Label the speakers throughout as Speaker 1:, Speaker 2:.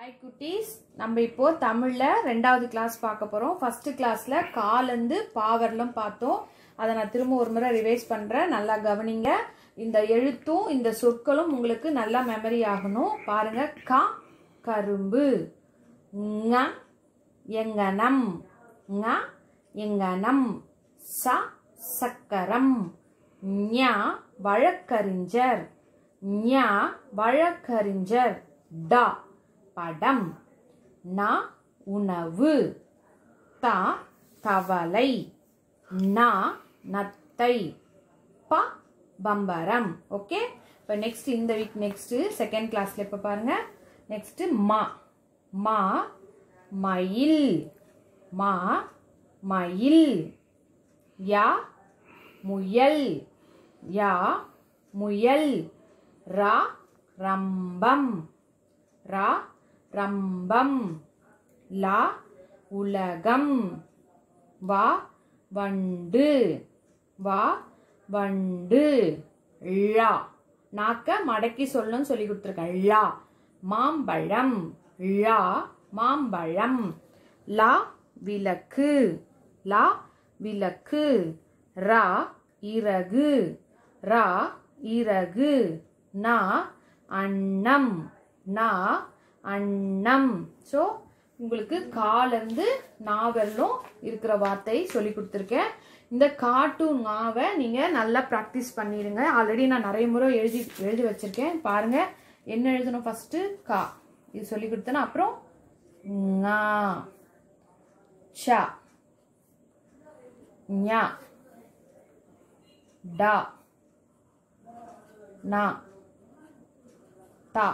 Speaker 1: hi குட்டீஸ் நம்ம இப்போ தமிழில் ரெண்டாவது கிளாஸ் பார்க்க போகிறோம் ஃபர்ஸ்ட் கிளாஸில் காலேருந்து பாவர்லாம் பார்த்தோம் அதை நான் திரும்ப ஒரு முறை ரிவைஸ் பண்ணுறேன் நல்லா கவனிங்க இந்த எழுத்தும் இந்த சொற்களும் உங்களுக்கு நல்லா மெமரி ஆகணும் பாருங்க க கரும்பு ங எங்கனம் ங எங்கனம் ச சக்கரம் ஞ வழக்கறிஞர் ஞ வழக்கறிஞர் ட படம் ந உணவு த தவளை ந நத்தை ப பம்பரம் ஓகே இப்போ நெக்ஸ்ட் இந்த வீக் நெக்ஸ்ட் செகண்ட் கிளாஸ்ல இப்போ பாருங்க நெக்ஸ்ட் மா மா மயில் மா மயில் யா முயல் யா முயல் ரா ரம்பம் ரா ரம்பம் லா உலகம் வா வண்டு வா வண்டு ழா நாக்க மடக்கி சொல்லணும்னு சொல்லி கொடுத்துருக்கேன் ழா மாம்பழம் ழா மாம்பழம் லா விளக்கு லா விளக்கு ரா இறகு ரா இறகு நா அன்னம் நா அன்னம் ஸோ உங்களுக்கு காலேருந்து நாவலும் இருக்கிற வார்த்தை சொல்லி கொடுத்துருக்கேன் இந்த காட்டு நாவை நீங்கள் நல்லா ப்ராக்டிஸ் பண்ணிடுங்க ஆல்ரெடி நான் நிறைய முறை எழுதி எழுதி வச்சுருக்கேன் பாருங்கள் என்ன எழுதணும் ஃபஸ்ட்டு கா இது சொல்லி கொடுத்தேன்னா அப்புறம் ஞா ச ஞா டா நா தா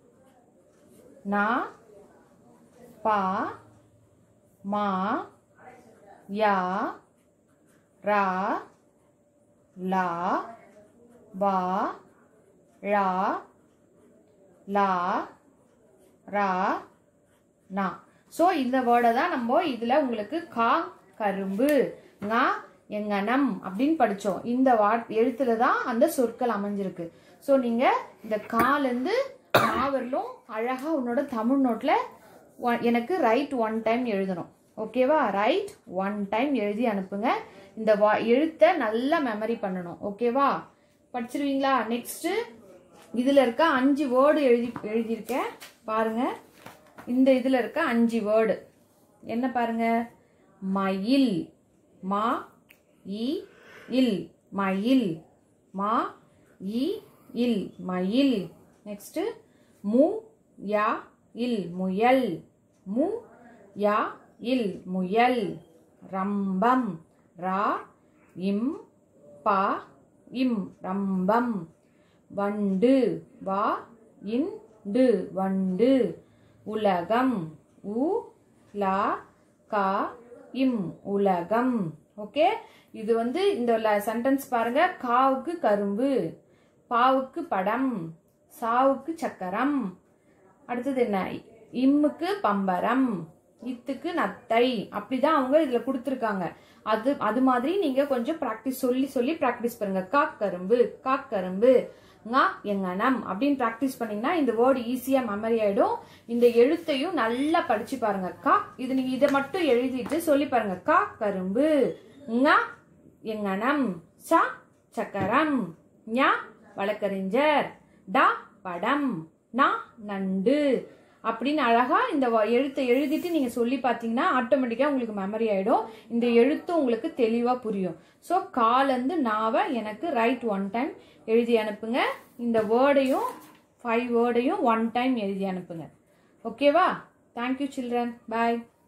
Speaker 1: நா பா மா யா ரா லா வா ழா லா ரா நா ஸோ இந்த வேர்டை தான் நம்ம இதில் உங்களுக்கு கா கரும்பு ஙா எங்கனம் அப்படின்னு படித்தோம் இந்த வா எழுத்துல தான் அந்த சொற்கள் அமைஞ்சிருக்கு ஸோ நீங்கள் இந்த காலேருந்து நாவரிலும் அழகாக உன்னோட தமிழ் நோட்டில் எனக்கு ரைட் ஒன் டைம் எழுதணும் ஓகேவா ரைட் ஒன் டைம் எழுதி அனுப்புங்க இந்த வா எழுத்தை நல்லா மெமரி பண்ணணும் ஓகேவா படிச்சிருவீங்களா நெக்ஸ்ட்டு இதில் இருக்க அஞ்சு வேர்டு எழுதி எழுதியிருக்கேன் பாருங்க இந்த இதில் இருக்க அஞ்சு வேர்டு என்ன பாருங்க மயில் மா இ இல் மயில் மா இ இல் மயில் நெக்ஸ்ட்டு மு யா இல் முயல் மு யா இல் முயல் ரம்பம் ரா இம் பா இம் ரம்பம் வண்டு வா இன் டு வண்டு உலகம் உ லா கா இம் உலகம் ஓகே இது வந்து இந்த சென்டென்ஸ் பாருங்க காவுக்கு கரும்பு பாவுக்கு படம் சாவுக்கு சக்கரம் அடுத்தது என்ன இம்முக்கு பம்பரம் இத்துக்கு நத்தை அப்படிதான் அவங்க இதுல கொடுத்துருக்காங்க அது அது மாதிரி நீங்க கொஞ்சம் ப்ராக்டிஸ் சொல்லி சொல்லி ப்ராக்டிஸ் பண்ணுங்க காக்கரும்பு காக்கரும்பு ngா எங்கனம் அப்படின்னு ப்ராக்டிஸ் பண்ணீங்கன்னா இந்த வேர்டு ஈஸியா மெமரி ஆயிடும் இந்த எழுத்தையும் நல்லா படிச்சு பாருங்க கா இது நீங்க இதை மட்டும் எழுதிட்டு சொல்லி பாருங்க கா கரும்பு ngா எங்கனம் ச சக்கரம் ஞா வழக்கறிஞர் டா படம் நா நண்டு அப்படின்னு அழகா இந்த எழுத்தை எழுதிட்டு நீங்க சொல்லி பார்த்தீங்கன்னா ஆட்டோமேட்டிக்கா உங்களுக்கு மெமரி ஆயிடும் இந்த எழுத்து உங்களுக்கு தெளிவா புரியும் ஸோ காலேருந்து நாவை எனக்கு ரைட் ஒன் டைம் எழுதி அனுப்புங்க இந்த வேர்டையும் ஃபைவ் வேர்டையும் ஒன் டைம் எழுதி அனுப்புங்க ஓகேவா தேங்க்யூ சில்ட்ரன் பாய்